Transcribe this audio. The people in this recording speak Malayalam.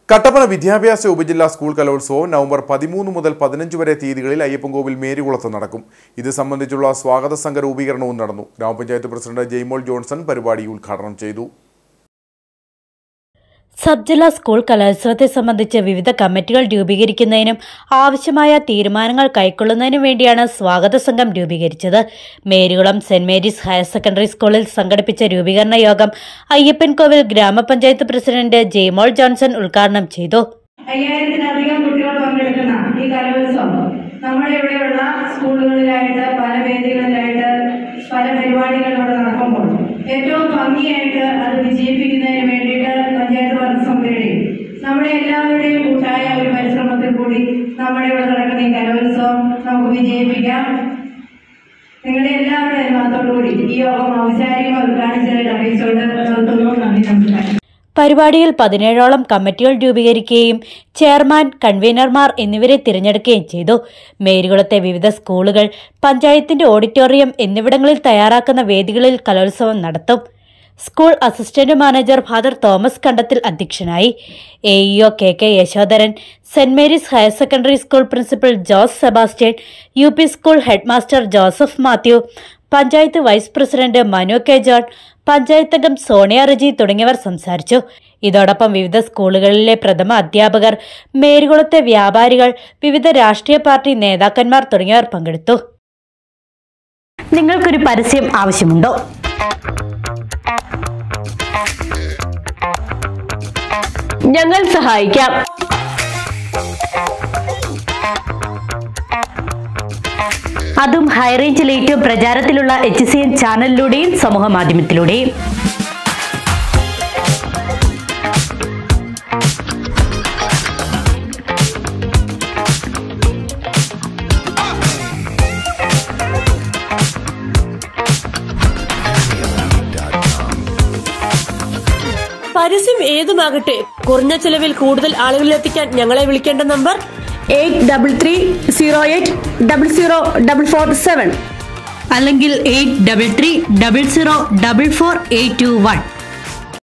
കട്ടപ്പന വിദ്യാഭ്യാസ ഉപജില്ലാ സ്കൂൾ കലോത്സവം നവംബർ പതിമൂന്ന് മുതൽ പതിനഞ്ച് വരെ തീയതികളിൽ അയ്യപ്പൻകോവിൽ മേരികുളത്ത് നടക്കും ഇത് സംബന്ധിച്ചുള്ള സ്വാഗത സംഘ രൂപീകരണവും നടന്നു ഗ്രാമപഞ്ചായത്ത് പ്രസിഡന്റ് ജെയ്മോൾ ജോൺസൺ പരിപാടി ഉദ്ഘാടനം ചെയ്തു സബ് ജില്ലാ സ്കൂൾ കലോത്സവത്തെ സംബന്ധിച്ച് വിവിധ കമ്മിറ്റികൾ രൂപീകരിക്കുന്നതിനും ആവശ്യമായ തീരുമാനങ്ങൾ കൈക്കൊള്ളുന്നതിനും വേണ്ടിയാണ് സ്വാഗത സംഘം രൂപീകരിച്ചത് Marykulam saint Mary's higher secondary സ്കൂളിൽ സംഘടിപ്പിച്ച രൂപീകരണ യോഗം അയ്യപ്പൻകോവിൽ ഗ്രാമപഞ്ചായത്ത് പ്രസിഡന്റ് ജെയ്മോൾ ജോൺസൺ ഉദ്ഘാടനം ചെയ്തു അയ്യായിരത്തിലധികം കുട്ടികൾ പങ്കെടുക്കുന്ന ഈ കലോത്സവം നമ്മുടെ ഇവിടെയുള്ള സ്കൂളുകളിലായിട്ട് പല വേദികളിലായിട്ട് പല പരിപാടികൾ ഇവിടെ നടക്കുമ്പോൾ ഏറ്റവും ഭംഗിയായിട്ട് അത് വിജയിപ്പിക്കുന്നതിന് വേണ്ടിയിട്ട് പഞ്ചായത്ത് ഭരണസമിതിയുടെയും നമ്മുടെ എല്ലാവരുടെയും കൂട്ടായ ഒരു പരിശ്രമത്തിൽ കൂടി നമ്മുടെ ഇവിടെ നടക്കുന്ന ഈ കലോത്സവം നമുക്ക് വിജയിപ്പിക്കാം നിങ്ങളുടെ എല്ലാവരുടെയും അനുഭവത്തോടുകൂടി ഈ യോഗം ഔപചാരികമായി ഉദ്ഘാടിച്ചതായിട്ട് അറിയിച്ചുകൊണ്ട് നിർത്തുന്നു നന്ദി നമസ്കാരം പരിപാടിയിൽ പതിനേഴോളം കമ്മിറ്റികൾ രൂപീകരിക്കുകയും ചെയർമാൻ കൺവീനർമാർ എന്നിവരെ തിരഞ്ഞെടുക്കുകയും ചെയ്തു മേരികുളത്തെ വിവിധ സ്കൂളുകൾ പഞ്ചായത്തിന്റെ ഓഡിറ്റോറിയം എന്നിവിടങ്ങളിൽ തയ്യാറാക്കുന്ന വേദികളിൽ കലോത്സവം നടത്തും school assistant manager father Thomas Kandathil അധ്യക്ഷനായി A E O K K Yashodharan saint Mary's higher secondary school principal Jose Sebastian U P school headmaster Joseph Mathew panchayat vice president Manu K John panchayat അംഗം സോണിയ റജി തുടങ്ങിയവർ സംസാരിച്ചു ഇതോടൊപ്പം വിവിധ സ്കൂളുകളിലെ പ്രഥമ അധ്യാപകർ മേരികുളത്തെ വ്യാപാരികൾ വിവിധ രാഷ്ട്രീയ പാർട്ടി നേതാക്കന്മാർ തുടങ്ങിയവർ പങ്കെടുത്തു നിങ്ങൾക്കൊരു പരസ്യം ആവശ്യമുണ്ടോ ഞങ്ങൾ സഹായിക്കാം അതും ഹൈറേഞ്ചിൽ ഏറ്റവും പ്രചാരത്തിലുള്ള എച്ച് സി എൻ ചാനലിലൂടെയും സമൂഹ മാധ്യമത്തിലൂടെയും പരസ്യം ഏതുമാകട്ടെ കുറഞ്ഞ ചെലവിൽ കൂടുതൽ ആളുകളിലെത്തിക്കാൻ ഞങ്ങളെ വിളിക്കേണ്ട number eight double three zero eight double zero double four seven അല്ലെങ്കിൽ eight double three double zero double four eight two one